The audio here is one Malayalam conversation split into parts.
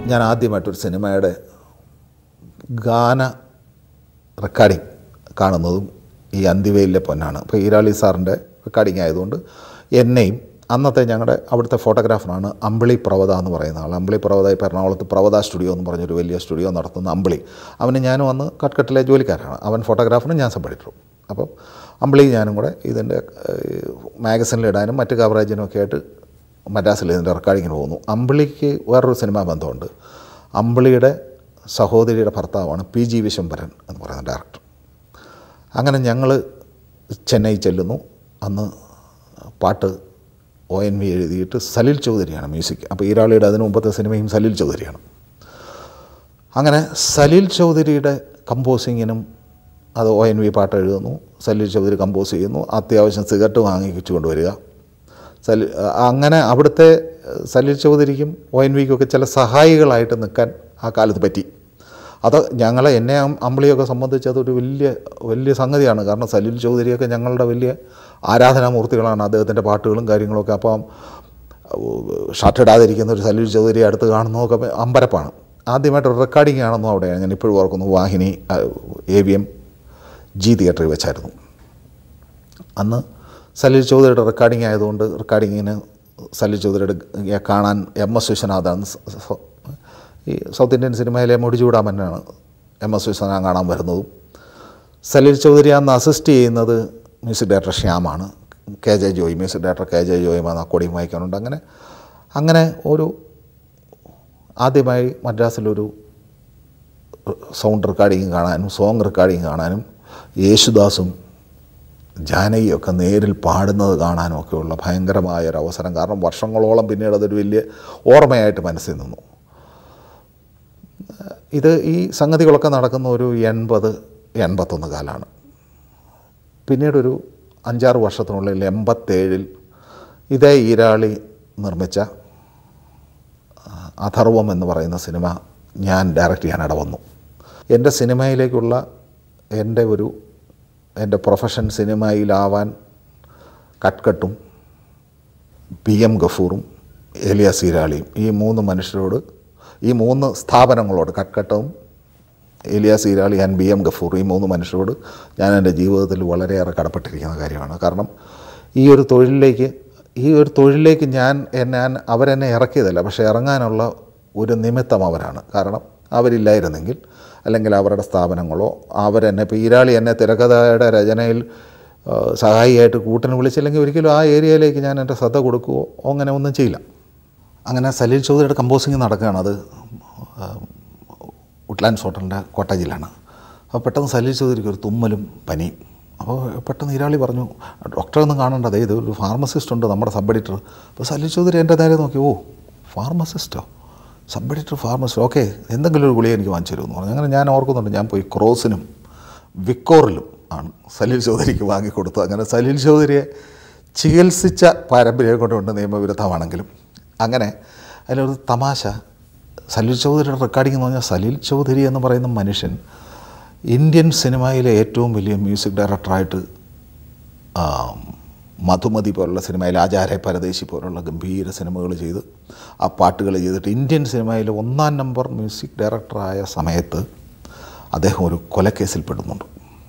ഞാൻ ആദ്യമായിട്ടൊരു സിനിമയുടെ ഗാന റെക്കോർഡിങ് കാണുന്നതും ഈ അന്തിവയിലെ പൊന്നാണ് അപ്പോൾ ഈരാളി സാറിൻ്റെ റെക്കോർഡിങ് ആയതുകൊണ്ട് എന്നെയും അന്നത്തെ ഞങ്ങളുടെ അവിടുത്തെ ഫോട്ടോഗ്രാഫറാണ് അമ്പിളി പ്രവത എന്ന് പറയുന്ന ആൾ അമ്പിളി പ്രവത ഇപ്പോൾ എറണാകുളത്ത് പ്രവത സ്റ്റുഡിയോ എന്ന് പറഞ്ഞൊരു വലിയ സ്റ്റുഡിയോ നടത്തുന്ന അമ്പിളി അവന് ഞാനും അന്ന് കട്ട്കട്ടിലെ ജോലിക്കാരാണ് അവൻ ഫോട്ടോഗ്രാഫറും ഞാൻ സബ് എഡിറ്ററും അപ്പം അമ്പിളി ഞാനും കൂടെ ഇതിൻ്റെ മാഗസിനിലിടാനും മറ്റ് കവറേജിനും ഒക്കെ ആയിട്ട് മദ്രാസിൽ ഇതിൻ്റെ റെക്കോർഡിങ്ങിന് പോകുന്നു അമ്പിളിക്ക് വേറൊരു സിനിമാ ബന്ധമുണ്ട് അമ്പിളിയുടെ സഹോദരിയുടെ ഭർത്താവാണ് പി ജി വിശംബരൻ എന്ന് പറയുന്ന ഡയറക്ടർ അങ്ങനെ ഞങ്ങൾ ചെന്നൈ ചെല്ലുന്നു അന്ന് പാട്ട് ഒ എൻ വി എഴുതിയിട്ട് സലിൽ ചൗധരിയാണ് മ്യൂസിക് അപ്പോൾ ഈരാളിയുടെ അതിന് മുമ്പത്തെ സിനിമയും സലിൽ ചൗധരിയാണ് അങ്ങനെ സലിൽ ചൗധരിയുടെ കമ്പോസിങ്ങിനും അത് ഒ എൻ വി പാട്ട് എഴുതുന്നു സലിൽ ചൗധരി കമ്പോസ് ചെയ്യുന്നു അത്യാവശ്യം സിഗരറ്റ് വാങ്ങിച്ചു കൊണ്ടുവരിക സലി അങ്ങനെ അവിടുത്തെ സലിൽ ചൗധരിക്കും ഒ എൻ വിക്കും ഒക്കെ ചില സഹായികളായിട്ട് നിൽക്കാൻ ആ കാലത്ത് പറ്റി അത് ഞങ്ങളെ എന്നെ അം- അമ്പിളിയൊക്കെ സംബന്ധിച്ച് അതൊരു വലിയ വലിയ സംഗതിയാണ് കാരണം സലിൽ ചൗധരിയൊക്കെ ഞങ്ങളുടെ വലിയ ആരാധനാമൂർത്തികളാണ് അദ്ദേഹത്തിൻ്റെ പാട്ടുകളും കാര്യങ്ങളൊക്കെ അപ്പം ഷർട്ട് ഇടാതിരിക്കുന്ന ഒരു സലിൽ ചൗധരി അടുത്ത് കാണുന്നതൊക്കെ അമ്പരപ്പാണ് ആദ്യമായിട്ട് റെക്കോർഡിംഗ് ആണെന്നും അവിടെ ഞാൻ ഇപ്പോഴും ഓർക്കുന്നു Vahini A V M G തിയേറ്ററിൽ വെച്ചായിരുന്നു അന്ന് സലിൽ ചൗധരിയുടെ റെക്കോർഡിംഗ് ആയതുകൊണ്ട് റെക്കോർഡിങ്ങിന് സലിൽ ചൗധരിയുടെ ഗ- കാണാൻ എം എസ് വിശ്വനാഥാണ് സ- സ- ഈ സൗത്ത് ഇന്ത്യൻ സിനിമയിലെ മുടിചൂടാമന്നാണ് എം എസ് വിശ്വനാഥൻ കാണാൻ വരുന്നതും സലിൽ ചൗധരി അന്ന് അസിസ്റ്റ് ചെയ്യുന്നത് മ്യൂസിക് ഡയറക്ടർ ശ്യാമാണ് K J Joy music director K J Joy വന്ന് അക്കോടിയും വായിക്കാനുണ്ട് അങ്ങനെ അങ്ങനെ ഒരു ആദ്യമായി മദ്രാസിലൊരു സൗണ്ട് റെക്കോർഡിങ് കാണാനും സോങ് റെക്കോർഡിങ് കാണാനും യേശുദാസും ജാനകിയൊക്കെ നേരിൽ പാടുന്നത് കാണാനും ഒക്കെയുള്ള ഭയങ്കരമായ ഒരു അവസരം കാരണം വർഷങ്ങളോളം പിന്നീട് അതൊരു വലിയ ഓർമ്മയായിട്ട് മനസ്സിൽ നിന്നു ഇത് ഈ സംഗതികളൊക്കെ നടക്കുന്ന ഒരു എൺപത് എൺപത്തൊന്ന് കാലമാണ് പിന്നീടൊരു അഞ്ചാറ് വർഷത്തിനുള്ളിൽ എൺപത്തേഴിൽ ഇതേ ഈരാളി നിർമ്മിച്ച ആ, അഥർവം എന്ന് പറയുന്ന സിനിമ ഞാൻ ഡയറക്റ്റ് ചെയ്യാൻ ഇടവന്നു എൻ്റെ സിനിമയിലേക്കുള്ള എൻ്റെ ഒരു എൻ്റെ പ്രൊഫഷൻ സിനിമയിലാവാൻ കട്ട്കട്ടും പി എം ഗഫൂറും എലിയാസ് ഈരാളിയും ഈ മൂന്ന് മനുഷ്യരോട് ഈ മൂന്ന് സ്ഥാപനങ്ങളോട് കട്ട്കട്ടും Elias Eerali and B M Gafoor ഈ മൂന്ന് മനുഷ്യരോട് ഞാൻ എൻ്റെ ജീവിതത്തിൽ വളരെയേറെ കടപ്പെട്ടിരിക്കുന്ന കാര്യമാണ് കാരണം ഈ ഒരു തൊഴിലിലേക്ക് ഈ ഒരു തൊഴിലിലേക്ക് ഞാൻ ഞാൻ അവരെന്നെ ഇറക്കിയതല്ല പക്ഷേ ഇറങ്ങാനുള്ള ഒരു നിമിത്തം അവരാണ് കാരണം അവരില്ലായിരുന്നെങ്കിൽ അല്ലെങ്കിൽ അവരുടെ സ്ഥാപനങ്ങളോ അവരെന്നെ ഇപ്പോൾ ഈരാളി എന്നെ തിരക്കഥയുടെ രചനയിൽ ആ, സഹായിയായിട്ട് കൂട്ടിന് വിളിച്ചില്ലെങ്കിൽ ഒരിക്കലും ആ ഏരിയയിലേക്ക് ഞാൻ എൻ്റെ ശ്രദ്ധ കൊടുക്കുകയോ അങ്ങനെ ഒന്നും ചെയ്യില്ല അങ്ങനെ സലീൽ ചൗധരിയുടെ കമ്പോസിങ് നടക്കുകയാണ് അത് ആ, വുഡ്ലാൻഡ്സ് ഹോട്ടലിൻ്റെ കോട്ടേജിലാണ് അപ്പോൾ പെട്ടെന്ന് സലീൽ ചൗധരിക്ക് ഒരു തുമ്മലും പനിയും അപ്പോൾ പെട്ടെന്ന് ഇരാളി പറഞ്ഞു ഡോക്ടറെ ഒന്നും കാണേണ്ടത് ഇത് ഒരു ഫാർമസിസ്റ്റ് ഉണ്ട് നമ്മുടെ സബ് എഡിറ്റർ അപ്പോൾ സലീൽ ചൗധരി എൻ്റെ നേരെ നോക്കി ഓ ഫാർമസിസ്റ്റോ സബ് എഡിറ്റർ ഫാർമസിസ്റ്റ് ഓക്കെ എന്തെങ്കിലും ഒരു ഗുളിക എനിക്ക് വാങ്ങിച്ചു തരുമെന്ന് പറഞ്ഞു അങ്ങനെ ഞാൻ ഓർക്കുന്നുണ്ട് ഞാൻ പോയി ക്രോസിനും വിക്കോറിലും ആണ് സലീൽ ചൗധരിക്ക് വാങ്ങിക്കൊടുത്തത് അങ്ങനെ സലീൽ ചൗധരിയെ ചികിത്സിച്ച പാരമ്പര്യം കൊണ്ടുകൊണ്ട് നിയമവിരുദ്ധമാണെങ്കിലും അങ്ങനെ അതിലൊരു തമാശ സലീൽ ചൗധരിയുടെ റെക്കോർഡിംഗ് എന്ന് പറഞ്ഞാൽ സലീൽ ചൗധരി എന്ന് പറയുന്ന മനുഷ്യൻ ഇന്ത്യൻ സിനിമയിലെ ഏറ്റവും വലിയ മ്യൂസിക് ഡയറക്ടറായിട്ട് ആ, മധുമതി പോലുള്ള സിനിമയിൽ ആചാര്യ പരദേശി പോലുള്ള ഗംഭീര സിനിമകൾ ചെയ്ത് ആ പാട്ടുകൾ ചെയ്തിട്ട് ഇന്ത്യൻ സിനിമയിലെ ഒന്നാം നമ്പർ മ്യൂസിക് ഡയറക്ടറായ സമയത്ത് അദ്ദേഹം ഒരു കൊലക്കേസിൽ പെടുന്നുണ്ട്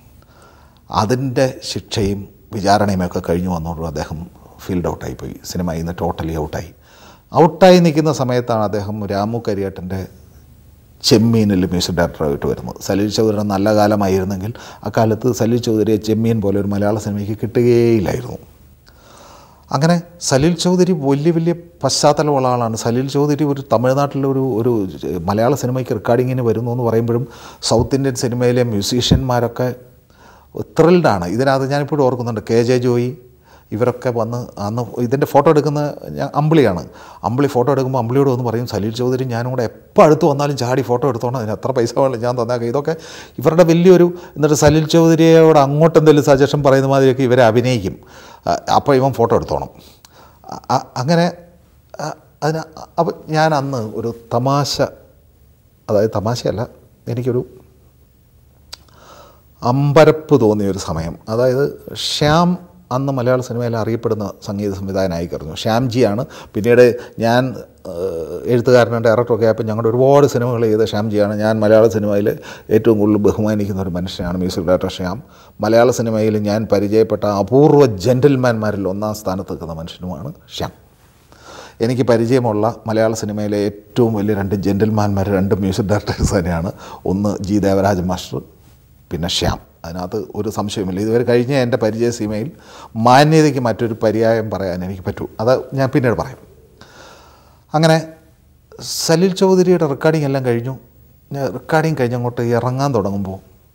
അതിൻ്റെ ശിക്ഷയും വിചാരണയും ഒക്കെ കഴിഞ്ഞു വന്നോണ്ട് അദ്ദേഹം ഫീൽഡ് ഔട്ടായി പോയി സിനിമയിൽ നിന്ന് ടോട്ടലി ഔട്ടായി ഔട്ടായി നിൽക്കുന്ന സമയത്താണ് അദ്ദേഹം രാമു കരിയേട്ടൻ്റെ ചെമ്മീനിൽ മ്യൂസിക് ഡയറക്ടറായിട്ട് വരുന്നത് സലീൽ ചൗധരിയുടെ നല്ല കാലമായിരുന്നെങ്കിൽ അക്കാലത്ത് സലീൽ ചൗധരിയെ ചെമ്മീൻ പോലെ ഒരു മലയാള സിനിമയ്ക്ക് കിട്ടുകയില്ലായിരുന്നു അങ്ങനെ സലീൽ ചൗധരി വലിയ വലിയ പശ്ചാത്തലമുള്ള ആളാണ് സലീൽ ചൗധരി ഒരു തമിഴ്നാട്ടിലെ ഒരു ഒരു മലയാള സിനിമയ്ക്ക് റെക്കോർഡിങ്ങിന് വരുന്നു എന്ന് പറയുമ്പോഴും സൗത്ത് ഇന്ത്യൻ സിനിമയിലെ മ്യൂസീഷ്യന്മാരൊക്കെ ത്രിൽഡാണ് ഇതിനകത്ത് ഞാനിപ്പോഴും ഓർക്കുന്നുണ്ട് കെ ജെ ജോയി ഇവരൊക്കെ വന്ന് അന്ന് ഇതിൻ്റെ ഫോട്ടോ എടുക്കുന്ന ഞാൻ അമ്പിളിയാണ് അമ്പിളി ഫോട്ടോ എടുക്കുമ്പോൾ അമ്പിളിയോട് വന്ന് പറയും സലീൽ ചൗധരി ഞാനും കൂടെ എപ്പോൾ അടുത്ത് വന്നാലും ചാടി ഫോട്ടോ എടുത്തോണം അതിന് എത്ര പൈസ വേണം ഞാൻ തന്നേക്കാം ഇതൊക്കെ ഇവരുടെ വലിയൊരു എന്നിട്ട് സലീൽ ചൗധരിയോട് അങ്ങോട്ട് എന്തെങ്കിലും സജഷൻ പറയുന്ന മാതിരിയൊക്കെ ഇവരെ അഭിനയിക്കും ആ, അപ്പോൾ ഇവൻ ഫോട്ടോ എടുത്തോണം അ- അ- അങ്ങനെ ആ, അതിന് അപ്പം ഞാൻ അന്ന് ഒരു തമാശ അതായത് തമാശയല്ല എനിക്കൊരു അമ്പരപ്പ് തോന്നിയൊരു സമയം അതായത് ശ്യാം അന്ന് മലയാള സിനിമയിൽ അറിയപ്പെടുന്ന സംഗീത സംവിധായകനായി കയറുന്നു ശ്യാംജിയാണ് പിന്നീട് ഞാൻ ഏഹ്, എഴുത്തുകാരനും ഡയറക്ടറൊക്കെ ആയപ്പോൾ ഞങ്ങളുടെ ഒരുപാട് സിനിമകൾ ചെയ്ത ശ്യാംജിയാണ് ഞാൻ മലയാള സിനിമയിൽ ഏറ്റവും കൂടുതൽ ബഹുമാനിക്കുന്ന ഒരു മനുഷ്യനാണ് മ്യൂസിക് ഡയറക്ടർ ശ്യാം മലയാള സിനിമയിൽ ഞാൻ പരിചയപ്പെട്ട അപൂർവ ജെൻറ്റിൽമാൻമാരിൽ ഒന്നാം സ്ഥാനത്ത് നിൽക്കുന്ന മനുഷ്യനുമാണ് ശ്യാം എനിക്ക് പരിചയമുള്ള മലയാള സിനിമയിലെ ഏറ്റവും വലിയ രണ്ട് ജെൻറ്റിൽമാൻമാർ രണ്ട് മ്യൂസിക് ഡയറക്ടേഴ്സ് തന്നെയാണ് ഒന്ന് ജി ദേവരാജ മാസ്റ്റർ പിന്നെ ശ്യാം അതിനകത്ത് ഒരു സംശയമില്ല ഇതുവരെ കഴിഞ്ഞ എൻ്റെ പരിചയ സീമയിൽ മാന്യതയ്ക്ക് മറ്റൊരു പര്യായം പറയാൻ എനിക്ക് പറ്റൂ അത് ഞാൻ പിന്നീട് പറയാം അങ്ങനെ സലിൽ ചൗധരിയുടെ റെക്കോർഡിംഗ് എല്ലാം കഴിഞ്ഞു ഞാൻ റെക്കോർഡിംഗ് കഴിഞ്ഞങ്ങോട്ട് ഇറങ്ങാൻ തുടങ്ങുമ്പോൾ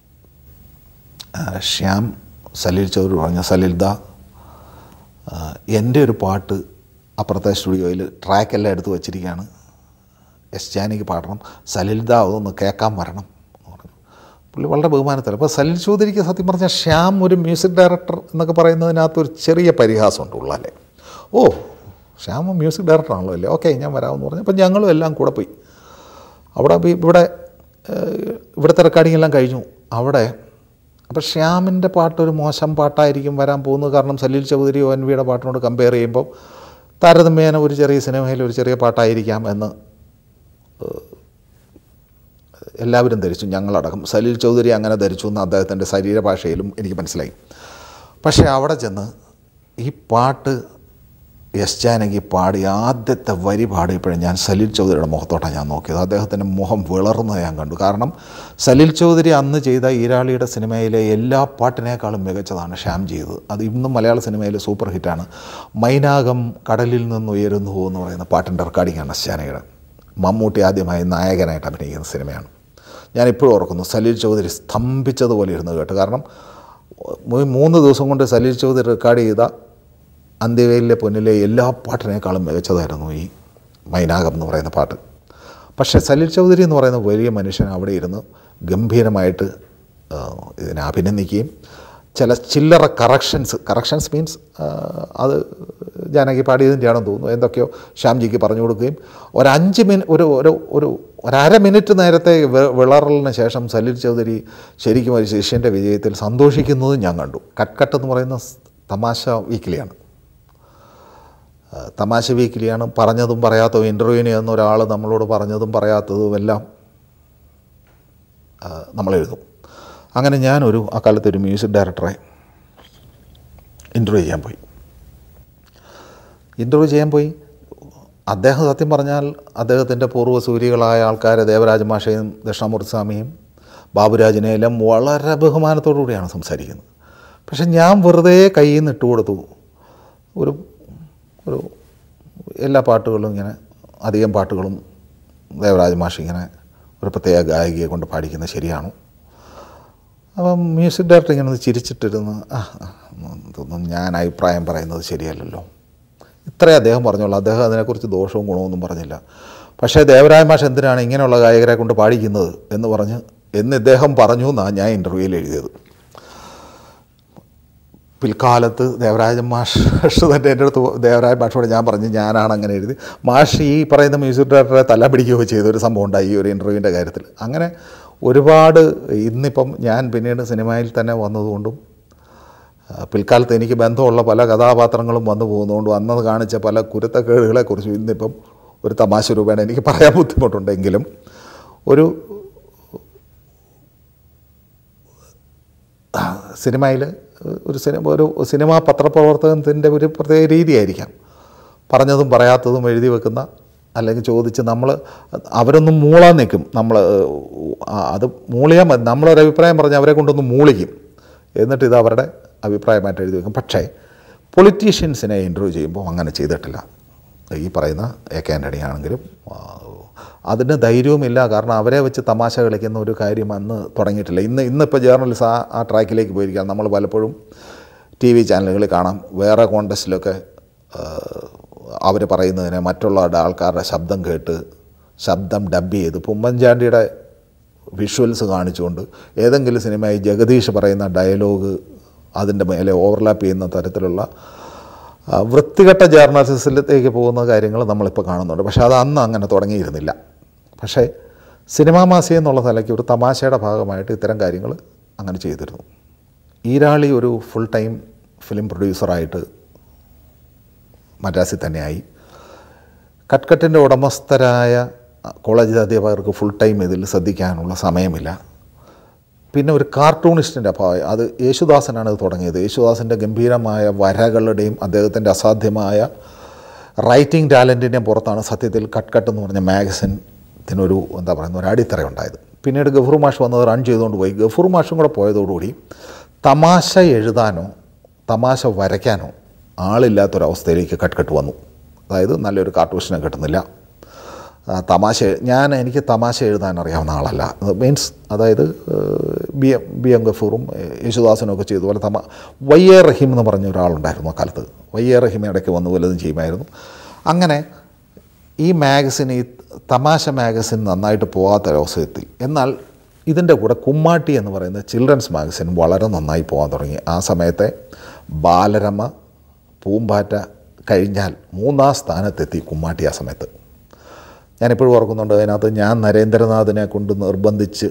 ആ, ശ്യാം സലിൽ ചൗധരി പറഞ്ഞ സലിൽ ദാ ആ, എൻ്റെ ഒരു പാട്ട് അപ്പുറത്തെ സ്റ്റുഡിയോയിൽ ട്രാക്കെല്ലാം എടുത്ത് വച്ചിരിക്കുകയാണ് എസ് ജാനിക്ക് പാടണം സലിൽ ദാ അതൊന്ന് കേൾക്കാൻ വരണം എന്ന് പറഞ്ഞു പുള്ളി വളരെ ബഹുമാനത്തിൽ അപ്പോൾ സലിൽ ചൗധരിക്ക് സത്യം പറഞ്ഞാൽ ശ്യാം ഒരു മ്യൂസിക് ഡയറക്ടർ എന്നൊക്കെ പറയുന്നതിനകത്ത് ഒരു ചെറിയ പരിഹാസമുണ്ട് ഉള്ളല്ലേ ഓ ശ്യാം മ്യൂസിക് ഡയറക്ടറാണല്ലോ അല്ലേ ഓക്കെ ഞാൻ വരാമെന്ന് പറഞ്ഞു അപ്പോൾ ഞങ്ങളും എല്ലാം കൂടെ പോയി അവിടെ പോയി ഇവിടെ ഏഹ്, ഇവിടുത്തെ റെക്കോർഡിംഗ് എല്ലാം കഴിഞ്ഞു അവിടെ അപ്പോൾ ശ്യാമിൻ്റെ പാട്ട് ഒരു മോശം പാട്ടായിരിക്കും വരാൻ പോകുന്നത് കാരണം സലീൽ ചൗധരി ഒ എൻ വിയുടെ പാട്ടിനോട് കമ്പയർ ചെയ്യുമ്പോൾ താരതമ്യേന ഒരു ചെറിയ സിനിമയിൽ ഒരു ചെറിയ പാട്ടായിരിക്കാം എന്ന് ഏഹ്, എല്ലാവരും ധരിച്ചു ഞങ്ങളടക്കം സലീൽ ചൗധരി അങ്ങനെ ധരിച്ചു എന്ന് അദ്ദേഹത്തിൻ്റെ ശരീരഭാഷയിലും എനിക്ക് മനസ്സിലായി പക്ഷേ അവിടെ ചെന്ന് ഈ പാട്ട് എസ് ജാനകി പാടി ആദ്യത്തെ വരി പാടിയപ്പോഴും ഞാൻ സലീൽ ചൗധരിയുടെ മുഖത്തോട്ടാണ് ഞാൻ നോക്കിയത് അദ്ദേഹത്തിൻ്റെ മുഖം വിളർന്നത് ഞാൻ കണ്ടു കാരണം സലീൽ ചൗധരി അന്ന് ചെയ്ത ഈരാളിയുടെ സിനിമയിലെ എല്ലാ പാട്ടിനേക്കാളും മികച്ചതാണ് ശ്യാം ചെയ്തത് അത് ഇന്നും മലയാള സിനിമയിലെ സൂപ്പർ ഹിറ്റാണ് മൈനാകം കടലിൽ നിന്ന് ഉയരുന്നു എന്ന് പറയുന്ന പാട്ടിൻ്റെ റെക്കോർഡിങ്ങാണ് എസ് ജാനകിയുടെ മമ്മൂട്ടി ആദ്യമായി നായകനായിട്ട് അഭിനയിക്കുന്ന സിനിമയാണ് ഞാനിപ്പോഴും ഓർക്കുന്നു സലീൽ ചൗധരി സ്തംഭിച്ചതുപോലെ ഇരുന്ന് കേട്ടു കാരണം മൂ- മൂന്ന് ദിവസം കൊണ്ട് സലീൽ ചൗധരി റെക്കോർഡ് ചെയ്ത അന്ത്യവേലിലെ പൊന്നിലെ എല്ലാ പാട്ടിനേക്കാളും മികച്ചതായിരുന്നു ഈ മൈനാകം എന്ന് പറയുന്ന പാട്ട് പക്ഷേ സലീൽ ചൗധരി എന്ന് പറയുന്ന വലിയ മനുഷ്യൻ അവിടെ ഇരുന്ന് ഗംഭീരമായിട്ട് ആ, ഇതിനെ അഭിനന്ദിക്കുകയും ചില ചില്ലറ കറക്ഷൻസ് കറക്ഷൻസ് മീൻസ് അത് ജാനകി പാടിയതിൻ്റെയാണെന്ന് തോന്നുന്നു എന്തൊക്കെയോ ശ്യാംജിക്ക് പറഞ്ഞു കൊടുക്കുകയും ഒരു അഞ്ച് മിനിറ്റ് ഒരു ഒരു ഒരു ഒരര മിനിറ്റ് നേരത്തെ വി- വിളറലിന് ശേഷം സലീൽ ചൗധരി ശരിക്കും ഒരു ശിഷ്യൻ്റെ വിജയത്തിൽ സന്തോഷിക്കുന്നതും ഞാൻ കണ്ടു കട്ട് കട്ട് എന്ന് പറയുന്ന സ് തമാശ വീക്കിലിയാണ് ആ, തമാശ വീക്കിലിയാണ് പറഞ്ഞതും പറയാത്തതും ഇൻ്റർവ്യൂവിന് ചെന്ന ഒരാൾ നമ്മളോട് പറഞ്ഞതും പറയാത്തതും എല്ലാം ആ, നമ്മൾ എഴുതും അങ്ങനെ ഞാനൊരു അക്കാലത്ത് ഒരു മ്യൂസിക് ഡയറക്ടറെ ഇൻ്റർവ്യൂ ചെയ്യാൻ പോയി ഇൻ്റർവ്യൂ ചെയ്യാൻ പോയി അദ്ദേഹം സത്യം പറഞ്ഞാൽ അദ്ദേഹത്തിൻ്റെ പൂർവ്വസൂരികളായ ആൾക്കാരെ ദേവരാജ മാഷയും ദക്ഷിണാമൂർത്തി സ്വാമിയും ബാബുരാജിനെയെല്ലാം വളരെ ബഹുമാനത്തോടു കൂടിയാണ് സംസാരിക്കുന്നത് പക്ഷെ ഞാൻ വെറുതെ കയ്യിൽ നിന്ന് ഇട്ട് കൊടുത്തു ഒരു ഒരു എല്ലാ പാട്ടുകളും ഇങ്ങനെ അധികം പാട്ടുകളും ദേവരാജ മാഷ് ഇങ്ങനെ ഒരു പ്രത്യേക ഗായികയെ കൊണ്ട് പാടിക്കുന്നത് ശരിയാണോ അപ്പം മ്യൂസിക് ഡയറക്ടർ ഇങ്ങനെ ഒന്ന് ചിരിച്ചിട്ടിരുന്ന് ആ ആ, ഇതൊന്നും ഞാൻ അഭിപ്രായം പറയുന്നത് ശരിയല്ലല്ലോ ഇത്രേ അദ്ദേഹം പറഞ്ഞോളൂ അദ്ദേഹം അതിനെക്കുറിച്ച് ദോഷവും ഗുണമൊന്നും പറഞ്ഞില്ല പക്ഷേ ദേവരായ മാഷ് എന്തിനാണ് ഇങ്ങനെയുള്ള ഗായകരെ കൊണ്ട് പാടിക്കുന്നത് എന്ന് പറഞ്ഞ് എന്ന് ഇദ്ദേഹം പറഞ്ഞു എന്നാണ് ഞാൻ ഇൻ്റർവ്യൂവിൽ എഴുതിയത് പിൽക്കാലത്ത് ദേവരാജൻ മാഷ് തന്നെ എൻ്റെ അടുത്ത് ദേവരാജ മാഷോട് ഞാൻ പറഞ്ഞു ഞാനാണ് അങ്ങനെ എഴുതി മാഷ് ഈ പറയുന്ന മ്യൂസിക് ഡയറക്ടറെ തല പിടിക്കുകയോ ചെയ്ത ഒരു സംഭവം ഉണ്ടായി ഈ ഒരു ഇൻ്റർവ്യൂവിൻ്റെ കാര്യത്തിൽ അങ്ങനെ ഒരുപാട് ഇന്നിപ്പം ഞാൻ പിന്നീട് സിനിമയിൽ തന്നെ വന്നതുകൊണ്ടും ആ, പിൽക്കാലത്ത് എനിക്ക് ബന്ധമുള്ള പല കഥാപാത്രങ്ങളും വന്നു പോകുന്നതുകൊണ്ടും അന്നത് കാണിച്ച പല കുരുത്തക്കേടുകളെക്കുറിച്ചും ഇന്നിപ്പം ഒരു തമാശ രൂപേണ എനിക്ക് പറയാൻ ബുദ്ധിമുട്ടുണ്ടെങ്കിലും ഒരു സിനിമയിൽ ഒരു സിനിമ ഒരു സിനിമാ പത്രപ്രവർത്തനത്തിൻ്റെ ഒരു പ്രത്യേക രീതിയായിരിക്കാം പറഞ്ഞതും പറയാത്തതും എഴുതി വെക്കുന്ന അല്ലെങ്കിൽ ചോദിച്ച് നമ്മൾ അവരൊന്നും മൂളാൻ നിൽക്കും നമ്മൾ ആ, അത് മൂളിയാൽ മതി നമ്മളൊരു അഭിപ്രായം പറഞ്ഞ് അവരെ കൊണ്ടൊന്ന് മൂളിക്കും എന്നിട്ട് ഇത് അവരുടെ അഭിപ്രായമായിട്ട് എഴുതി വെക്കും പക്ഷേ പൊളിറ്റീഷ്യൻസിനെ ഇൻ്റർവ്യൂ ചെയ്യുമ്പോൾ അങ്ങനെ ചെയ്തിട്ടില്ല ഈ പറയുന്ന എ കെ ആൻ്റണി ആണെങ്കിലും ആ, അതിന് ധൈര്യവുമില്ല കാരണം അവരെ വെച്ച് തമാശ കളിക്കുന്ന ഒരു കാര്യം അന്ന് തുടങ്ങിയിട്ടില്ല ഇന്ന് ഇന്നിപ്പോൾ ജേർണലിസ്റ്റ് ആ ആ ട്രാക്കിലേക്ക് പോയിരിക്കുകയാണ് നമ്മൾ പലപ്പോഴും ടി വി ചാനലുകളിൽ കാണാം വേറെ കോണ്ടസ്റ്റിലൊക്കെ അവർ പറയുന്നതിനെ മറ്റുള്ള ആൾക്കാരുടെ ശബ്ദം കേട്ട് ശബ്ദം ഡബ് ചെയ്ത് ഇപ്പോൾ ഉമ്മൻചാണ്ടിയുടെ വിഷ്വൽസ് കാണിച്ചുകൊണ്ട് ഏതെങ്കിലും സിനിമയിൽ ജഗദീഷ് പറയുന്ന ഡയലോഗ് അതിൻ്റെ മേലെ ഓവർലാപ്പ് ചെയ്യുന്ന തരത്തിലുള്ള ആ, വൃത്തികെട്ട ജേർണലിസത്തിലേക്ക് പോകുന്ന കാര്യങ്ങൾ നമ്മളിപ്പോൾ കാണുന്നുണ്ട് പക്ഷേ അത് അന്ന് അങ്ങനെ തുടങ്ങിയിരുന്നില്ല പക്ഷേ സിനിമാ മാസി എന്നുള്ള നിലയ്ക്ക് ഒരു തമാശയുടെ ഭാഗമായിട്ട് ഇത്തരം കാര്യങ്ങൾ അങ്ങനെ ചെയ്തിരുന്നു ഈരാളി ഒരു ഫുൾ ടൈം ഫിലിം പ്രൊഡ്യൂസറായിട്ട് മദ്രാസിൽ തന്നെയായി കട്ട്കട്ടിൻ്റെ ഉടമസ്ഥരായ കോളേജ് അധ്യാപകർക്ക് ഫുൾ ടൈം ഇതിൽ ശ്രദ്ധിക്കാനുള്ള സമയമില്ല പിന്നെ ഒരു കാർട്ടൂണിസ്റ്റിൻ്റെ അഭാവം അത് യേശുദാസനാണ് ഇത് തുടങ്ങിയത് യേശുദാസിൻ്റെ ഗംഭീരമായ വരകളുടെയും അദ്ദേഹത്തിൻ്റെ അസാധ്യമായ റൈറ്റിംഗ് ടാലൻറ്റിൻ്റെയും പുറത്താണ് സത്യത്തിൽ കട്ട് കട്ട് എന്ന് പറഞ്ഞ മാഗസിനത്തിനൊരു എന്താ പറയുന്ന ഒരു അടിത്തറ ഉണ്ടായത് പിന്നീട് ഗഫൂർ മാഷ് വന്നത് റൺ ചെയ്തുകൊണ്ട് പോയി ഗഫൂർ മാഷും കൂടെ പോയതോടുകൂടി തമാശ എഴുതാനോ തമാശ വരയ്ക്കാനോ ആളില്ലാത്തൊരവസ്ഥയിലേക്ക് കട്ട് കട്ട് വന്നു അതായത് നല്ലൊരു കാർട്ടൂഷനെ കിട്ടുന്നില്ല ആ, തമാശ ഞാൻ എനിക്ക് തമാശ എഴുതാൻ അറിയാവുന്ന ആളല്ല മീൻസ് അതായത് ഏഹ്, ബി എം ബി എം ഗഫൂറും ഏഹ്, യേശുദാസനും ഒക്കെ ചെയ്തതുപോലെ തമ വൈ എ റഹീം എന്ന് പറഞ്ഞ ഒരാളുണ്ടായിരുന്നു ആ കാലത്ത് വൈ എ റഹീം ഇടയ്ക്ക് വന്ന് വല്ലതും ചെയ്യുമായിരുന്നു അങ്ങനെ ഈ മാഗസിൻ ഈ തമാശ മാഗസിൻ നന്നായിട്ട് പോകാത്തൊരവസരത്തിൽ എന്നാൽ ഇതിൻ്റെ കൂടെ കുമ്മാട്ടി എന്ന് പറയുന്ന ചിൽഡ്രൻസ് മാഗസിൻ വളരെ നന്നായി പോകാൻ തുടങ്ങി ആ സമയത്തെ ബാലരമ പൂമ്പാറ്റ കഴിഞ്ഞാൽ മൂന്നാം സ്ഥാനത്തെത്തി കുമ്മാട്ടി ആ സമയത്ത് ഞാനിപ്പോഴും ഓർക്കുന്നുണ്ട് അതിനകത്ത് ഞാൻ നരേന്ദ്രനാഥിനെ കൊണ്ട് നിർബന്ധിച്ച്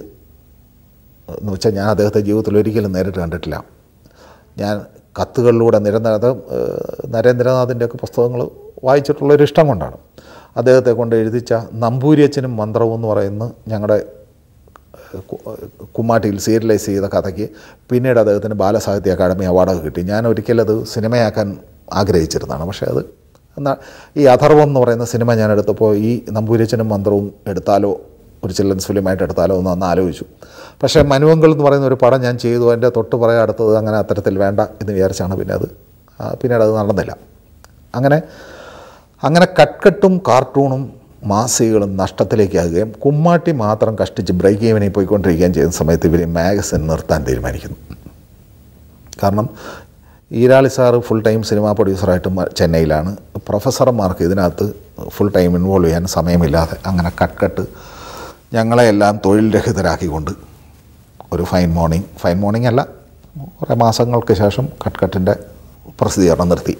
എന്ന് വെച്ചാൽ ഞാൻ അദ്ദേഹത്തെ ജീവിതത്തിൽ ഒരിക്കലും നേരിട്ട് കണ്ടിട്ടില്ല ഞാൻ കത്തുകളിലൂടെ നിരന്തരം അത് ഏഹ്, നരേന്ദ്രനാഥിൻ്റെയൊക്കെ പുസ്തകങ്ങൾ വായിച്ചിട്ടുള്ളൊരു ഇഷ്ടം കൊണ്ടാണ് അദ്ദേഹത്തെ കൊണ്ട് എഴുതിച്ച നമ്പൂരിയച്ചനും മന്ത്രവും എന്ന് പറയുന്ന ഞങ്ങളുടെ ഏഹ്, കു- ഏഹ്, കുമ്മാട്ടിയിൽ സീരിയലൈസ് ചെയ്ത കഥയ്ക്ക് പിന്നീട് അദ്ദേഹത്തിന് ബാലസാഹിത്യ അക്കാദമി അവാർഡൊക്കെ കിട്ടി ഞാൻ ഒരിക്കലത് സിനിമയാക്കാൻ ആഗ്രഹിച്ചിരുന്നതാണ് പക്ഷേ അത് എന്നാൽ ഈ അഥർവം എന്ന് പറയുന്ന സിനിമ ഞാൻ എടുത്തപ്പോൾ ഈ നമ്പൂരിച്ചനും മന്ത്രവും എടുത്താലോ ഒരു ചിൽഡ്രൻസ് ഫിലിമായിട്ട് എടുത്താലോ എന്ന് അന്ന് ആലോചിച്ചു പക്ഷേ മനുവങ്കൾ എന്ന് പറയുന്ന ഒരു പടം ഞാൻ ചെയ്തു എൻ്റെ തൊട്ട് പറയാൻ അടുത്തത് അങ്ങനെ അത്തരത്തിൽ വേണ്ട എന്ന് വിചാരിച്ചാണ് പിന്നെ അത് ആ, പിന്നീട് അത് നടന്നില്ല അങ്ങനെ അങ്ങനെ കട്ട്കട്ടും കാർട്ടൂണും മാസികകളും നഷ്ടത്തിലേക്കാകുകയും കുമ്മാട്ടി മാത്രം കഷ്ടിച്ച് ബ്രേക്ക് ഈവനിൽ പോയിക്കൊണ്ടിരിക്കുകയും ചെയ്യുന്ന സമയത്ത് ഇവർ മാഗസിൻ നിർത്താൻ തീരുമാനിക്കുന്നു കാരണം Eerali sir full time cinema പ്രൊഡ്യൂസറായിട്ട് മ- ചെന്നൈയിലാണ് പ്രൊഫസർമാർക്ക് ഇതിനകത്ത് ഫുൾ ടൈം ഇൻവോൾവ് ചെയ്യാൻ സമയമില്ലാതെ അങ്ങനെ കട്ട്കട്ട് ഞങ്ങളെയെല്ലാം തൊഴിൽ രഹിതരാക്കിക്കൊണ്ട് ഒരു ഫൈൻ മോർണിംഗ് ഫൈൻ മോർണിംഗ് അല്ല കുറേ മാസങ്ങൾക്ക് ശേഷം കട്ട്കട്ടിൻ്റെ പ്രസിദ്ധീകരണം നിർത്തി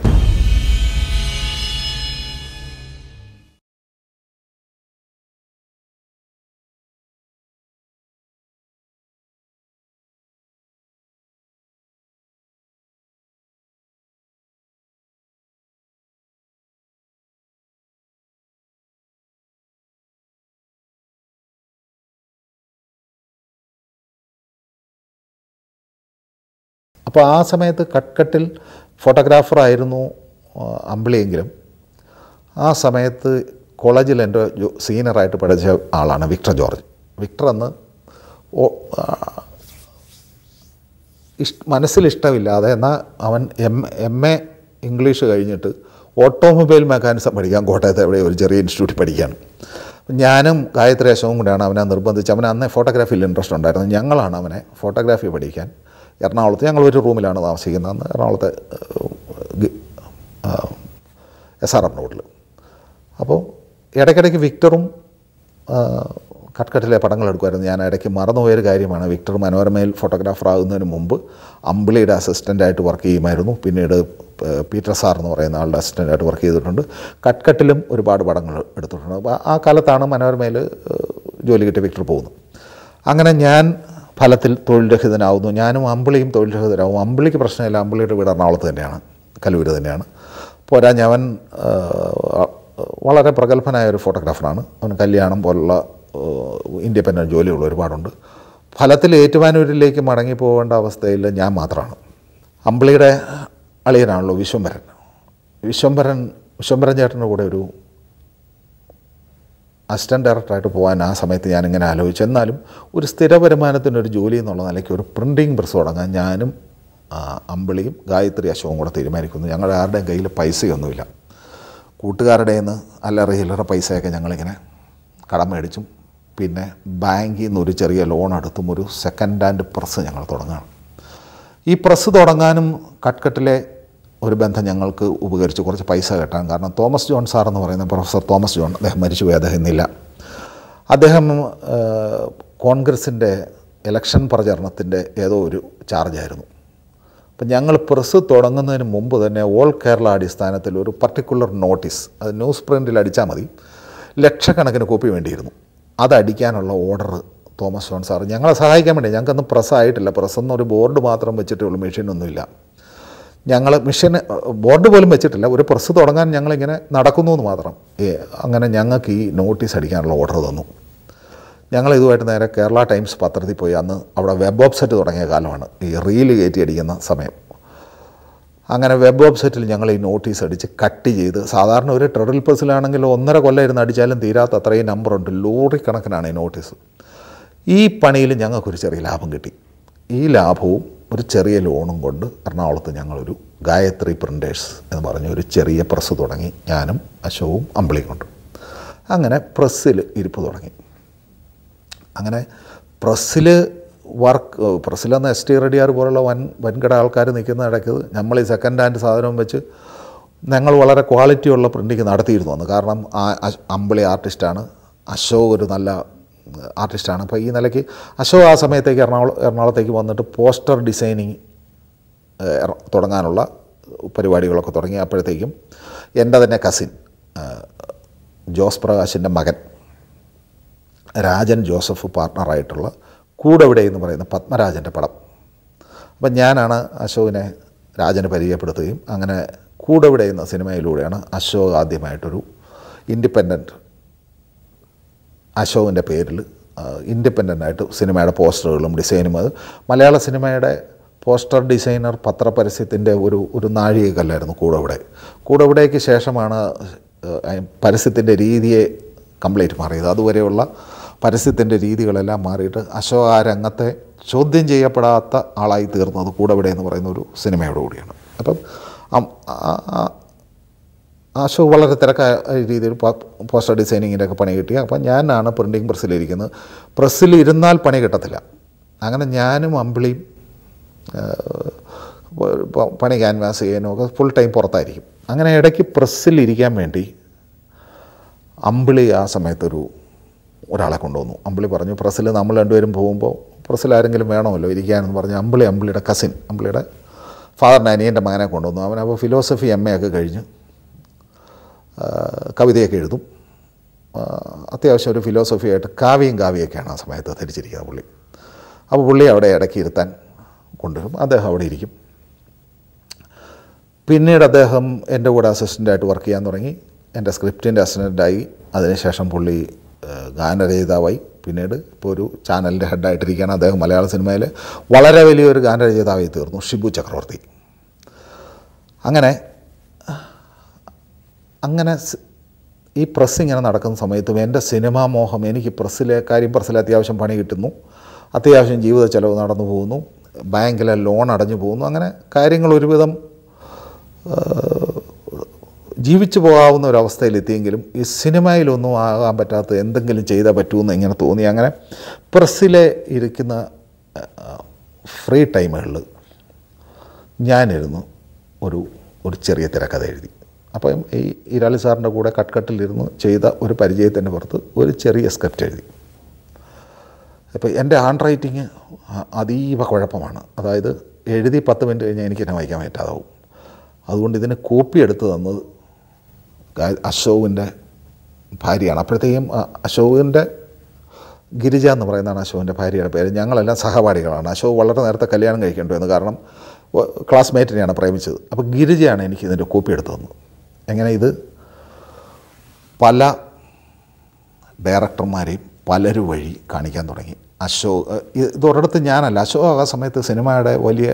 അപ്പോൾ ആ സമയത്ത് കട്ട്കട്ടിൽ ഫോട്ടോഗ്രാഫറായിരുന്നു ആ, അമ്പിളിയെങ്കിലും ആ സമയത്ത് കോളേജിൽ എൻ്റെ ജോ- സീനിയറായിട്ട് പഠിച്ച ആളാണ് വിക്ടർ ജോർജ് വിക്ടർ അന്ന് ഓ ആ, ഇഷ് മനസ്സിൽ ഇഷ്ടമില്ലാതെ എന്നാൽ അവൻ എം എം എ ഇംഗ്ലീഷ് കഴിഞ്ഞിട്ട് ഓട്ടോമൊബൈൽ മെക്കാനിസം പഠിക്കാൻ കോട്ടയത്ത് എവിടെ ഒരു ചെറിയ ഇൻസ്റ്റിറ്റ്യൂട്ടിൽ പഠിക്കുകയാണ് ഞാനും ഗായത്രി അശോകും കൂടെയാണ് അവനെ നിർബന്ധിച്ച് അവന് അന്നേ ഫോട്ടോഗ്രാഫിയിൽ ഇൻട്രസ്റ്റ് ഉണ്ടായിരുന്നു ഞങ്ങളാണ് അവനെ ഫോട്ടോഗ്രാഫി പഠിക്കാൻ എറണാകുളത്ത് ഞങ്ങൾ ഒരു റൂമിലാണ് താമസിക്കുന്നത് അന്ന് എറണാകുളത്തെ എസ് ആർ എം റോഡിൽ അപ്പോൾ ഇടയ്ക്കിടയ്ക്ക് വിക്ടറും ആ, കട്ട്കട്ടിലെ പടങ്ങൾ എടുക്കുമായിരുന്നു ഞാൻ ഇടയ്ക്ക് മറന്നുപോയൊരു കാര്യമാണ് വിക്ടർ മനോരമയിൽ ഫോട്ടോഗ്രാഫർ ആകുന്നതിന് മുമ്പ് അമ്പിളിയുടെ അസിസ്റ്റൻ്റായിട്ട് വർക്ക് ചെയ്യുമായിരുന്നു പിന്നീട് പ- പീറ്റർ സാർ എന്ന് പറയുന്ന ആളുടെ അസിസ്റ്റൻ്റായിട്ട് വർക്ക് ചെയ്തിട്ടുണ്ട് കട്ട്കട്ടിലും ഒരുപാട് പടങ്ങൾ എടുത്തിട്ടുണ്ട് അപ്പോൾ ആ കാലത്താണ് മനോരമയിൽ ഏഹ്, ജോലി കിട്ടിയ വിക്ടർ പോകുന്നത് അങ്ങനെ ഞാൻ ഫലത്തിൽ തൊഴിൽ രഹിതനാവുന്നു ഞാനും അമ്പിളിയും തൊഴിൽ രഹിതരാകും അമ്പിളിക്ക് പ്രശ്നമില്ല അമ്പിളിയുടെ വീട് എറണാകുളത്ത് തന്നെയാണ് കലൂര് തന്നെയാണ് പോരാ അവൻ ആ, വളരെ പ്രഗത്ഭനായ ഒരു ഫോട്ടോഗ്രാഫറാണ് അവന് കല്യാണം പോലുള്ള ഇൻഡിപെൻഡൻറ്റ് ജോലികൾ ഒരുപാടുണ്ട് ഫലത്തിൽ ഏറ്റുമാനൂരിലേക്ക് മടങ്ങി പോകേണ്ട അവസ്ഥയിൽ ഞാൻ മാത്രമാണ് അമ്പിളിയുടെ അളിയനാണല്ലോ വിശ്വംഭരൻ വിശ്വംഭരൻ വിശ്വംഭരൻ ചേട്ടൻ്റെ കൂടെ ഒരു അസിസ്റ്റൻറ്റ് ഡയറക്ടറായിട്ട് പോകാൻ ആ സമയത്ത് ഞാനിങ്ങനെ ആലോചിച്ചു എന്നാലും ഒരു സ്ഥിര വരുമാനത്തിനൊരു ജോലി എന്നുള്ള നിലയ്ക്ക് ഒരു പ്രിൻറ്റിങ് പ്രസ് തുടങ്ങാൻ ഞാനും ആ, അമ്പിളിയും ഗായത്രി അശോകും കൂടെ തീരുമാനിക്കുന്നു ഞങ്ങളുടെ ആരുടെയും കയ്യിൽ പൈസയൊന്നുമില്ല കൂട്ടുകാരുടെ നിന്ന് അല്ലറ ചില്ലറ പൈസയൊക്കെ ഞങ്ങളിങ്ങനെ കടം മേടിച്ചും പിന്നെ ബാങ്കിൽ നിന്ന് ഒരു ചെറിയ ലോൺ എടുത്തും ഒരു സെക്കൻഡ് ഹാൻഡ് പ്രസ് ഞങ്ങൾ തുടങ്ങുകയാണ് ഈ പ്രസ് തുടങ്ങാനും കട്ട്കട്ടിലെ ഒരു ബന്ധം ഞങ്ങൾക്ക് ഉപകരിച്ച് കുറച്ച് പൈസ കിട്ടാൻ കാരണം തോമസ് ജോൺ സാർ എന്ന് പറയുന്ന പ്രൊഫസർ തോമസ് ജോൺ അദ്ദേഹം മരിച്ചുപോയി അദ്ദേഹം ഇന്നില്ല അദ്ദേഹം ആ, കോൺഗ്രസിൻ്റെ ഇലക്ഷൻ പ്രചരണത്തിൻ്റെ ഏതോ ഒരു ചാർജായിരുന്നു അപ്പം ഞങ്ങൾ പ്രസ് തുടങ്ങുന്നതിന് മുമ്പ് തന്നെ ഓൾ കേരള അടിസ്ഥാനത്തിൽ ഒരു പർട്ടിക്കുലർ നോട്ടീസ് അത് ന്യൂസ് പ്രിൻറ്റിൽ അടിച്ചാൽ മതി ലക്ഷക്കണക്കിന് കോപ്പി വേണ്ടിയിരുന്നു അതടിക്കാനുള്ള ഓർഡർ തോമസ് ജോൺ സാർ ഞങ്ങളെ സഹായിക്കാൻ വേണ്ടി ഞങ്ങൾക്കന്ന് പ്രസ് ആയിട്ടില്ല പ്രസ് എന്നൊരു ബോർഡ് മാത്രം വെച്ചിട്ടേ ഉള്ളൂ മെഷീനൊന്നുമില്ല ഞങ്ങൾ മിഷൻ ബോർഡ് പോലും വെച്ചിട്ടില്ല ഒരു പ്രസ് തുടങ്ങാൻ ഞങ്ങളിങ്ങനെ നടക്കുന്നു എന്ന് മാത്രം ഏ, അങ്ങനെ ഞങ്ങൾക്ക് ഈ നോട്ടീസ് അടിക്കാനുള്ള ഓർഡർ തന്നു ഞങ്ങൾ ഇതുമായിട്ട് നേരെ കേരള ടൈംസ് പത്രത്തിൽ പോയി അന്ന് അവിടെ വെബ് വെബ്സൈറ്റ് തുടങ്ങിയ കാലമാണ് ഈ റീല് കയറ്റി അടിക്കുന്ന സമയം അങ്ങനെ വെബ് വെബ്സൈറ്റിൽ ഞങ്ങൾ ഈ നോട്ടീസ് അടിച്ച് കട്ട് ചെയ്ത് സാധാരണ ഒരു ട്രെഡിൽ പ്രസ്സിലാണെങ്കിൽ ഒന്നര കൊല്ലം ഇരുന്ന് അടിച്ചാലും തീരാത്ത അത്രയും നമ്പറുണ്ട് ലോറി കണക്കിനാണ് ഈ നോട്ടീസ് ഈ പണിയിൽ ഞങ്ങൾക്കൊരു ചെറിയ ലാഭം കിട്ടി ഈ ലാഭവും ഒരു ചെറിയ ലോണും കൊണ്ട് എറണാകുളത്ത് ഞങ്ങളൊരു ഗായത്രി പ്രിൻറ്റേഴ്സ് എന്ന് പറഞ്ഞ ഒരു ചെറിയ പ്രസ് തുടങ്ങി ഞാനും അശോവും അമ്പിളിയും കൊണ്ട് അങ്ങനെ പ്രസ്സിൽ ഇരിപ്പ് തുടങ്ങി അങ്ങനെ പ്രസ്സിൽ വർക്ക് പ്രസ്സിലെന്ന് എസ് ടി റെഡിയാർ പോലുള്ള വൻ വൻകിട ആൾക്കാർ നിൽക്കുന്ന ഇടയ്ക്ക് നമ്മൾ ഈ സെക്കൻഡ് ഹാൻഡ് സാധനവും വെച്ച് ഞങ്ങൾ വളരെ ക്വാളിറ്റിയുള്ള പ്രിൻറ്റിങ് നടത്തിയിരുന്നു അന്ന് കാരണം ആ അശ്- അമ്പിളി ആർട്ടിസ്റ്റാണ് അശോക് ഒരു നല്ല ആർട്ടിസ്റ്റാണ് അപ്പോൾ ഈ നിലയ്ക്ക് അശോക് ആ സമയത്തേക്ക് എറണാകുളം എറണാകുളത്തേക്ക് വന്നിട്ട് പോസ്റ്റർ ഡിസൈനിങ് ഏഹ്, എറ- തുടങ്ങാനുള്ള പരിപാടികളൊക്കെ തുടങ്ങി അപ്പോഴത്തേക്കും എൻ്റെ തന്നെ കസിൻ ജോസ് പ്രകാശിൻ്റെ മകൻ രാജൻ ജോസഫ് പാർട്ട്ണറായിട്ടുള്ള കൂടെവിടെ എന്ന് പറയുന്ന പത്മരാജൻ്റെ പടം അപ്പം ഞാനാണ് അശോകിനെ രാജന് പരിചയപ്പെടുത്തുകയും അങ്ങനെ കൂടെവിടെ എന്ന സിനിമയിലൂടെയാണ് അശോക് ആദ്യമായിട്ടൊരു ഇൻഡിപെൻഡൻറ്റ് അശോകിൻ്റെ പേരിൽ ഇൻഡിപെൻഡൻ്റ് ആയിട്ട് സിനിമയുടെ പോസ്റ്ററുകളും ഡിസൈനും അത് മലയാള സിനിമയുടെ പോസ്റ്റർ ഡിസൈനർ പത്രപരസ്യത്തിൻ്റെ ഒരു ഒരു നാഴികക്കല്ലായിരുന്നു കൂടെവിടെ കൂടെവിടേക്ക് ശേഷമാണ് ഏഹ്, പരസ്യത്തിൻ്റെ രീതിയെ കംപ്ലീറ്റ് മാറിയത് അതുവരെയുള്ള പരസ്യത്തിൻ്റെ രീതികളെല്ലാം മാറിയിട്ട് അശോക് ആ രംഗത്തെ ചോദ്യം ചെയ്യപ്പെടാത്ത ആളായി തീർന്നത് കൂടെവിടെ എന്ന് പറയുന്ന ഒരു സിനിമയോട് കൂടിയാണ് അപ്പം അം- ആ- ആ- അശോക് വളരെ തിരക്കായ രീതിയിൽ പ- പോസ്റ്റർ ഡിസൈനിങ്ങിൻ്റെ ഒക്കെ പണി കിട്ടി അപ്പം ഞാനാണ് പ്രിൻറ്റിങ് പ്രസ്സിലിരിക്കുന്നത് പ്രസ്സിൽ ഇരുന്നാൽ പണി കിട്ടത്തില്ല അങ്ങനെ ഞാനും അമ്പിളിയും ഏഹ്, പ- പണി ക്യാൻവാസ് ചെയ്യാനും ഒക്കെ ഫുൾ ടൈം പുറത്തായിരിക്കും അങ്ങനെ ഇടയ്ക്ക് പ്രസ്സിൽ ഇരിക്കാൻ വേണ്ടി അമ്പിളി ആ സമയത്തൊരു ഒരാളെ കൊണ്ടുവന്നു അമ്പിളി പറഞ്ഞു പ്രസ്സിൽ നമ്മൾ രണ്ടുപേരും പോകുമ്പോൾ പ്രസ്സിൽ ആരെങ്കിലും വേണമല്ലോ ഇരിക്കാനെന്ന് പറഞ്ഞ് അമ്പിളി അമ്പിളിയുടെ കസിൻ അമ്പിളിയുടെ ഫാദറിൻ്റെ അനിയൻ്റെ മകനെ കൊണ്ടുവന്നു അവനപ്പോൾ ഫിലോസഫി എം എ ഒക്കെ കഴിഞ്ഞ് ആ, കവിതയൊക്കെ എഴുതും ആ, അത്യാവശ്യം ഒരു ഫിലോസഫി ആയിട്ട് കാവ്യം കാവ്യമൊക്കെയാണ് ആ സമയത്ത് ധരിച്ചിരിക്കുന്നത് പുള്ളി അപ്പോൾ പുള്ളി അവിടെ ഇടയ്ക്ക് ഇരുത്താൻ കൊണ്ടുവരും അദ്ദേഹം അവിടെ ഇരിക്കും പിന്നീട് അദ്ദേഹം എൻ്റെ കൂടെ അസിസ്റ്റൻ്റായിട്ട് വർക്ക് ചെയ്യാൻ തുടങ്ങി എൻ്റെ സ്ക്രിപ്റ്റിൻ്റെ അസിസ്റ്റൻ്റായി അതിനുശേഷം പുള്ളി ഏഹ്, ഗാനരചയിതാവായി പിന്നീട് ഇപ്പോൾ ഒരു ചാനലിൻ്റെ ഹെഡായിട്ടിരിക്കുകയാണ് അദ്ദേഹം മലയാള സിനിമയിൽ വളരെ വലിയൊരു ഗാനരചയിതാവായി തീർന്നു ഷിബു ചക്രവർത്തി അങ്ങനെ അങ്ങനെ സ്- ഈ പ്രസ് ഇങ്ങനെ നടക്കുന്ന സമയത്തും എൻ്റെ സിനിമാ മോഹം എനിക്ക് പ്രസ്സിലെ കാര്യം പ്രസ്സിൽ അത്യാവശ്യം പണി കിട്ടുന്നു അത്യാവശ്യം ജീവിത ചെലവ് നടന്നു പോകുന്നു ബാങ്കിലെ ലോൺ അടഞ്ഞു പോകുന്നു അങ്ങനെ കാര്യങ്ങൾ ഒരുവിധം ഏഹ്, ജീവിച്ചു പോകാവുന്ന ഒരവസ്ഥയിലെത്തിയെങ്കിലും ഈ സിനിമയിലൊന്നും ആകാൻ പറ്റാത്ത എന്തെങ്കിലും ചെയ്താൽ പറ്റുമെന്ന് ഇങ്ങനെ തോന്നി അങ്ങനെ പ്രസ്സിലെ ഇരിക്കുന്ന ഫ്രീ ടൈമുകളിൽ ഞാനിരുന്നു ഒരു ഒരു ചെറിയ തിരക്കഥ എഴുതി അപ്പം ഈ ഇരാളി സാറിൻ്റെ കൂടെ കട്ട്കട്ടിലിരുന്ന് ചെയ്ത ഒരു പരിചയത്തിൻ്റെ പുറത്ത് ഒരു ചെറിയ സ്ക്രിപ്റ്റ് എഴുതി അപ്പോൾ എൻ്റെ ഹാൻഡ് റൈറ്റിങ് അതീവ കുഴപ്പമാണ് അതായത് എഴുതി പത്ത് മിനിറ്റ് കഴിഞ്ഞാൽ എനിക്ക് എന്നെ വായിക്കാൻ പറ്റാതാവും അതുകൊണ്ട് ഇതിന് കോപ്പി എടുത്ത് തന്നത് ഗാ- അശോകിൻ്റെ ഭാര്യയാണ് അപ്പോഴത്തേക്കും അ- അശോകിൻ്റെ ഗിരിജ എന്ന് പറയുന്നതാണ് അശോകിൻ്റെ ഭാര്യയുടെ പേര് ഞങ്ങളെല്ലാം സഹപാഠികളാണ് അശോക് വളരെ നേരത്തെ കല്യാണം കഴിക്കേണ്ടി വന്നു കാരണം വ- ക്ലാസ്മേറ്റിനെയാണ് പ്രേമിച്ചത് അപ്പോൾ ഗിരിജയാണ് എനിക്ക് ഇതിൻ്റെ കോപ്പി എടുത്തു തന്നത് എങ്ങനെ ഇത് പല ഡയറക്ടർമാരെയും പലരും വഴി കാണിക്കാൻ തുടങ്ങി അശോക് ഇത് ഇതൊരിടത്ത് ഞാനല്ല അശോക് ആ സമയത്ത് സിനിമയുടെ വലിയ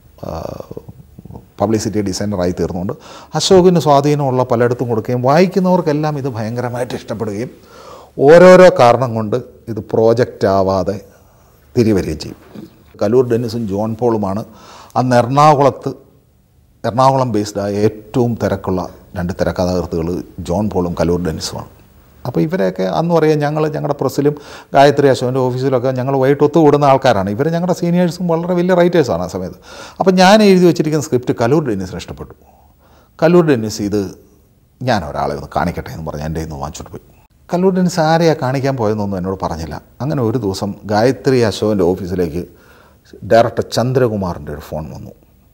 പബ്ലിസിറ്റി ഡിസൈനറായി തീർന്നുകൊണ്ട് അശോകിന് സ്വാധീനമുള്ള പലയിടത്തും കൊടുക്കുകയും വായിക്കുന്നവർക്കെല്ലാം ഇത് ഭയങ്കരമായിട്ട് ഇഷ്ടപ്പെടുകയും ഓരോരോ കാരണം കൊണ്ട് ഇത് പ്രോജക്റ്റ് ആവാതെ തിരിവരികയും ചെയ്യും കലൂർ ഡെന്നിസും ജോൺ പോളുമാണ് അന്ന് എറണാകുളത്ത് എറണാകുളം ബേസ്ഡായ ഏറ്റവും തിരക്കുള്ള രണ്ട് തിരക്കഥാകൃത്തുകൾ ജോൺ പോളും കലൂർ ഡെന്നിസുമാണ് അപ്പോൾ ഇവരെയൊക്കെ അന്ന് പറയാം ഞങ്ങൾ ഞങ്ങളുടെ പ്രസ്സിലും ഗായത്രി അശോകൻ്റെ ഓഫീസിലൊക്കെ ഞങ്ങൾ വൈകിട്ട് ഒത്തുകൂടുന്ന ആൾക്കാരാണ് ഇവർ ഞങ്ങളുടെ സീനിയേഴ്സും വളരെ വലിയ റൈറ്റേഴ്സാണ് ആ സമയത്ത് അപ്പോൾ ഞാൻ എഴുതി വെച്ചിരിക്കുന്ന സ്ക്രിപ്റ്റ് കലൂർ ഡെന്നിസിന് ഇഷ്ടപ്പെട്ടു കലൂർ ഡെന്നിസ് ഇത് ഞാൻ ഒരാളെ ഒന്ന് കാണിക്കട്ടെ എന്ന് പറഞ്ഞ് എൻ്റെ ഇന്ന് വാങ്ങിച്ചോട്ട് പോയി കലൂർ ഡെന്നിസ് ആരെയാ കാണിക്കാൻ പോയതെന്നൊന്നും എന്നോട് പറഞ്ഞില്ല അങ്ങനെ ഒരു ദിവസം ഗായത്രി അശോകൻ്റെ ഓഫീസിലേക്ക് ഡയറക്ടർ ചന്ദ്രകുമാറിൻ്റെ ഒരു ഫോൺ വന്നു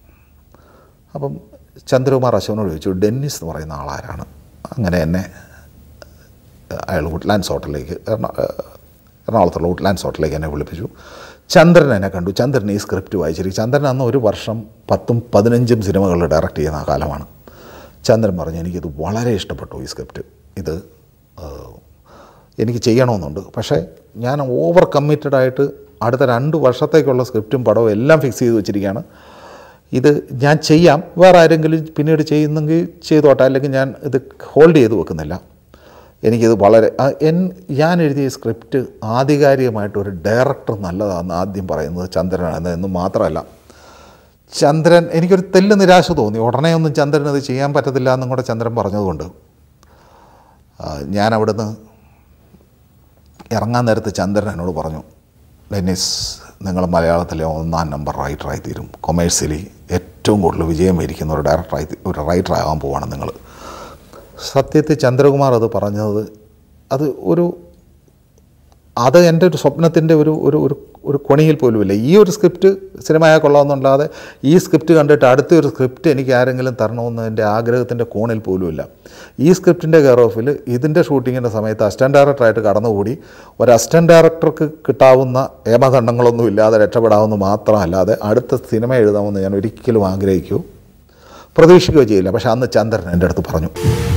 അപ്പം ചന്ദ്രകുമാർ അശോകനോട് ചോദിച്ചു ഡെന്നിസ് എന്ന് പറയുന്ന ആളാരാണ് അങ്ങനെ എന്നെ അയാൾ വുഡ്ലാൻഡ്സ് ഹോട്ടലിലേക്ക് എറണാ എറണാകുളത്തുള്ള വുഡ്ലാൻഡ്സ് ഹോട്ടലിലേക്ക് എന്നെ വിളിപ്പിച്ചു ചന്ദ്രൻ എന്നെ കണ്ടു ചന്ദ്രൻ ഈ സ്ക്രിപ്റ്റ് വായിച്ചിരിക്കും ചന്ദ്രൻ അന്ന് ഒരു വർഷം പത്തും പതിനഞ്ചും സിനിമകൾ ഡയറക്റ്റ് ചെയ്യുന്ന ആ കാലമാണ് ചന്ദ്രൻ പറഞ്ഞു എനിക്കിത് വളരെ ഇഷ്ടപ്പെട്ടു ഈ സ്ക്രിപ്റ്റ് ഇത് ആ, എനിക്ക് ചെയ്യണമെന്നുണ്ട് പക്ഷേ ഞാൻ ഓവർ കമ്മിറ്റഡ് ആയിട്ട് അടുത്ത രണ്ട് വർഷത്തേക്കുള്ള സ്ക്രിപ്റ്റും പടവും എല്ലാം ഫിക്സ് ചെയ്ത് വെച്ചിരിക്കുകയാണ് ഇത് ഞാൻ ചെയ്യാം വേറെ ആരെങ്കിലും പിന്നീട് ചെയ്യുന്നെങ്കിൽ ചെയ്തോട്ടെ അല്ലെങ്കിൽ ഞാൻ ഇത് ഹോൾഡ് ചെയ്ത് വെക്കുന്നില്ല എനിക്കിത് വളരെ ആ, എൻ ഞാൻ എഴുതിയ സ്ക്രിപ്റ്റ് ആധികാരികമായിട്ട് ഒരു ഡയറക്ടർ നല്ലതാണെന്ന് ആദ്യം പറയുന്നത് ചന്ദ്രനാണ് എന്ന് മാത്രമല്ല ചന്ദ്രൻ എനിക്കൊരു തെല്ല് നിരാശ തോന്നി ഉടനെ ഒന്നും ചന്ദ്രൻ അത് ചെയ്യാൻ പറ്റത്തില്ല എന്നും കൂടെ ചന്ദ്രൻ പറഞ്ഞതുകൊണ്ട് ആ, ഞാൻ അവിടുന്ന് ഇറങ്ങാൻ നേരത്ത് ചന്ദ്രൻ എന്നോട് പറഞ്ഞു ഡെന്നിസ് നിങ്ങൾ മലയാളത്തിലെ ഒന്നാം നമ്പർ റൈറ്ററായി തീരും കൊമേഴ്സ്യലി ഏറ്റവും കൂടുതൽ വിജയം വരിക്കുന്ന ഒരു ഡയറക്ടറായി തീ- ഒരു റൈറ്ററാകാൻ പോവാണ് നിങ്ങൾ സത്യത്തിൽ ചന്ദ്രകുമാർ അത് പറഞ്ഞത് അത് ഒരു അത് എൻ്റെ ഒരു സ്വപ്നത്തിൻ്റെ ഒരു ഒരു ഒരു ഒരു കൊണിയിൽ പോലുമില്ല ഈ ഒരു സ്ക്രിപ്റ്റ് സിനിമയാ കൊള്ളാമെന്നല്ലാതെ ഈ സ്ക്രിപ്റ്റ് കണ്ടിട്ട് അടുത്ത ഒരു സ്ക്രിപ്റ്റ് എനിക്ക് ആരെങ്കിലും തരണമെന്ന് എൻ്റെ ആഗ്രഹത്തിൻ്റെ കോണിൽ പോലുമില്ല ഈ സ്ക്രിപ്റ്റിൻ്റെ കെയർ ഓഫിൽ ഇതിൻ്റെ ഷൂട്ടിങ്ങിൻ്റെ സമയത്ത് അസിസ്റ്റൻറ്റ് ഡയറക്ടറായിട്ട് കടന്നുകൂടി ഒരു അസിസ്റ്റൻറ്റ് ഡയറക്ടർക്ക് കിട്ടാവുന്ന ഏമദണ്ഡങ്ങളൊന്നും ഇല്ലാതെ രക്ഷപ്പെടാമെന്ന് മാത്രമല്ലാതെ അടുത്ത സിനിമ എഴുതാമെന്ന് ഞാൻ ഒരിക്കലും ആഗ്രഹിക്കുകയോ പ്രതീക്ഷിക്കുകയോ ചെയ്യില്ല പക്ഷേ അന്ന് ചന്ദ്രൻ എൻ്റെ അടുത്ത് പറഞ്ഞു